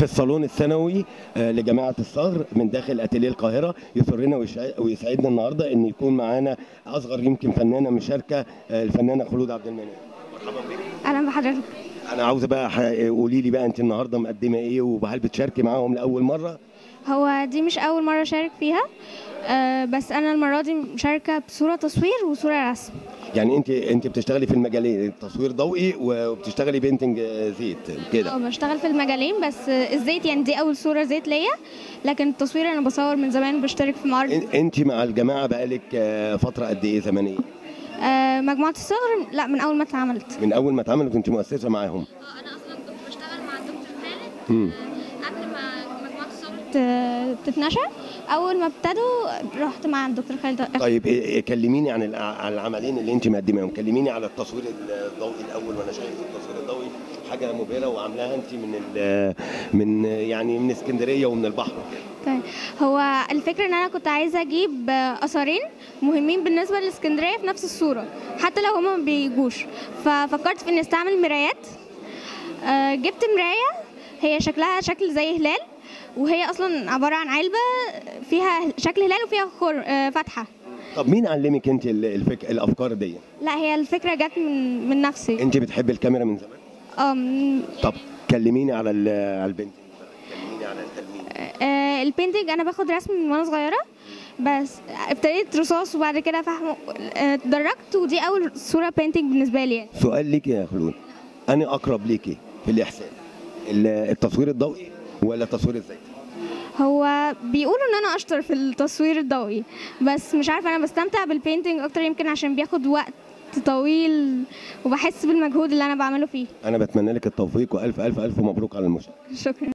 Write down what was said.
في الصالون الثانوي آه، لجامعه الصغر من داخل اتيليه القاهره يسرنا ويشع- ويسعدنا النهارده ان يكون معانا اصغر يمكن فنانه مشاركه آه، الفنانه خلود عبد المنعم مرحبا بك اهلا بحضرتك انا عاوزه بقى ح- قولي لي بقى انت النهارده مقدمه ايه وهل بتشاركي معاهم لاول مره هو دي مش اول مره اشارك فيها أه بس انا المره دي مشاركه بصوره تصوير وصوره رسم يعني انت انت بتشتغلي في المجالين تصوير ضوئي وبتشتغلي بينتنج آه، زيت كده اه بشتغل في المجالين بس آه، الزيت يعني دي اول صوره زيت ليا لكن التصوير انا بصور من زمان بشترك في معرض إن- انت مع الجماعه بقالك آه، فتره قد ايه زمنيه أه مجموعه الصغر لا من اول ما اتعملت من اول ما اتعملت كنت مؤسسه معاهم اه انا اصلا كنت بشتغل مع الدكتور خالد مم. قبل ما مجموعه الصغر تتنشر اول ما ابتدوا رحت مع الدكتور خالد طيب إيه- إيه، كلميني عن الع- عن العملين اللي انت مقدماهم كلميني على التصوير الضوئي الاول وانا شايف التصوير الضوئي حاجه مبهره وعاملاها انت من ال- من يعني من اسكندريه ومن البحر وكده طيب هو الفكرة ان انا كنت عايزة اجيب آه، اثرين مهمين بالنسبة للاسكندرية في نفس الصورة حتى لو هما ما بيجوش ففكرت في اني استعمل مرايات آه، جبت مراية هي شكلها شكل زي هلال وهي اصلا عبارة عن علبة فيها شكل هلال وفيها خر آه، فتحة طب مين علمك انت ال- الفك... الافكار دي لا هي الفكرة جت من من نفسي انت بتحبي الكاميرا من زمان اه من- طب كلميني على ال- على البنت كلميني على التلميذ آه، البينتنج انا باخد رسم من وانا صغيره بس ابتديت رصاص وبعد كده فحم آه، اتدرجت ودي اول صوره بينتنج بالنسبه لي يعني سؤال ليكي يا خلود انا اقرب ليكي في الاحساس ال- التصوير الضوئي ولا تصوير الزيت هو بيقولوا ان انا اشطر في التصوير الضوئي بس مش عارفه انا بستمتع بالبينتنج اكتر يمكن عشان بياخد وقت طويل وبحس بالمجهود اللي انا بعمله فيه انا بتمنى لك التوفيق والف الف الف مبروك على المشاركه شكرا